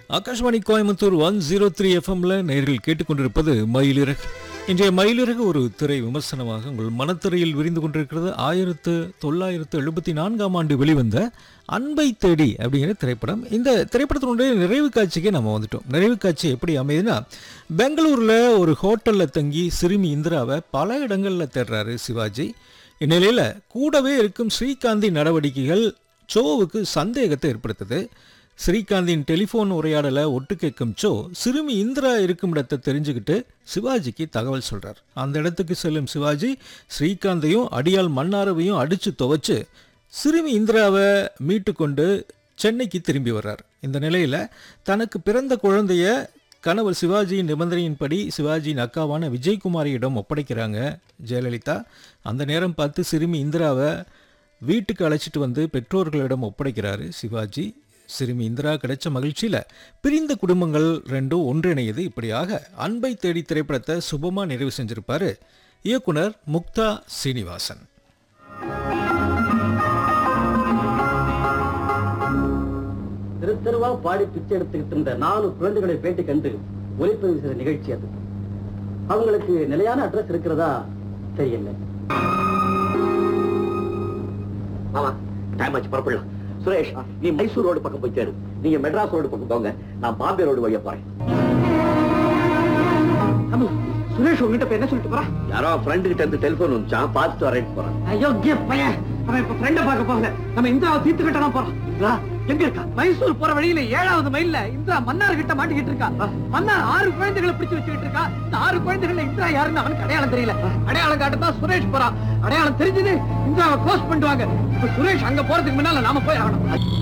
Akashvani Coimbatore one zero three எஃப்எம்ல நேர்கள் கேட்டுக்கொண்டிருப்பது மயிலிறகு இன்றைய மயிலிறகு ஒரு திரை விமர்சனமாக உங்கள் மனத்திரையில் விரிந்து கொண்டிருக்கிறது ஆயிரத்து தொள்ளாயிரத்து எழுபத்தி நான்காம் ஆண்டு வெளிவந்த அன்பை தேடி அப்படிங்கிற திரைப்படம் இந்த திரைப்படத்தினுடைய நிறைவு காட்சிக்கு நம்ம வந்துட்டோம் நிறைவு காட்சி எப்படி அமையுதுன்னா பெங்களூரில் ஒரு ஹோட்டலில் தங்கி சிறுமி இந்திராவை பல இடங்களில் தேடுறாரு சிவாஜி இந்நிலையில் கூடவே இருக்கும் ஸ்ரீகாந்தின் நடவடிக்கைகள் சோவுக்கு சந்தேகத்தை ஏற்படுத்துது ஸ்ரீகாந்தின் டெலிஃபோன் உரையாடலை ஒட்டு கேட்கும் சோ சிறுமி இந்திரா இருக்கும் இடத்தை தெரிஞ்சுக்கிட்டு சிவாஜிக்கு தகவல் சொல்றார் அந்த இடத்துக்கு செல்லும் சிவாஜி ஸ்ரீகாந்தையும் அடியால் மன்னாரவையும் அடிச்சு துவைச்சு சிறுமி இந்திராவை மீட்டு கொண்டு சென்னைக்கு திரும்பி வர்றார் இந்த நிலையில தனக்கு பிறந்த குழந்தைய கணவர் சிவாஜியின் நிபந்தனையின்படி சிவாஜியின் அக்காவான விஜயகுமாரியிடம் ஒப்படைக்கிறாங்க ஜெயலலிதா அந்த நேரம் பார்த்து சிறுமி இந்திராவை வீட்டுக்கு அழைச்சிட்டு வந்து பெற்றோர்களிடம் ஒப்படைக்கிறாரு சிவாஜி சிறுமி இந்திரா கிடைச்ச மகிழ்ச்சியில பிரிந்த குடும்பங்கள் ரெண்டும் ஒன்றிணையது இப்படியாக அன்பை தேடி திரைப்படத்தை சுபமா நிறைவு செஞ்சிருப்பாரு இயக்குனர் முக்தா சீனிவாசன் தெரு தெருவா பாடி பிச்சை எடுத்துக்கிட்டு இருந்த நாலு குழந்தைகளை பேட்டி கண்டு ஒளிப்பதிவு செய்த நிகழ்ச்சி அது அவங்களுக்கு நிலையான அட்ரஸ் இருக்கிறதா தெரியல ஆமா டைம் ஆச்சு புறப்படலாம் சுரேஷ் நீ மைசூர் ரோடு பக்கம் போய் சேரு நீங்க மெட்ராஸ் ரோடு பக்கம் போங்க நான் பாம்பே ரோடு வழியா போறேன் ஆமா, சுரேஷ் உங்ககிட்ட இப்ப என்ன சொல்லிட்டு போறான் யாரோ ஃப்ரெண்டு கிட்ட இருந்து டெலிபோன் வந்துச்சான் பார்த்துட்டு வரேன்னு போறேன் அயோக்கிய பையன் அவன் இப்ப ஃப்ரெண்ட பார்க்க போகல நம்ம இந்திராவை தீர்த்து கட்ட தான் போறோம் இந்திரா, எங்க இருக்கா மைசூர் போற வழியில ஏழாவது மைல்ல இந்திரா மன்னார் கிட்ட மாட்டிக்கிட்டு இருக்கா மன்னார் ஆறு குழந்தைகளை பிடிச்சு வச்சுக்கிட்டு இருக்கா இந்த ஆறு குழந்தைகள் இந்திரா யாருன்னு அவனுக்கு அடையாளம் தெரியல அடையாளம் காட்டுதான் சுரேஷ் போறான் அடையாளம் தெரிஞ்சது இந்திராவை க்ளோஸ் பண்ணுவாங்க இப்ப சுரேஷ் அங்க போறதுக்கு முன்னால நாம போய் ஆகணும்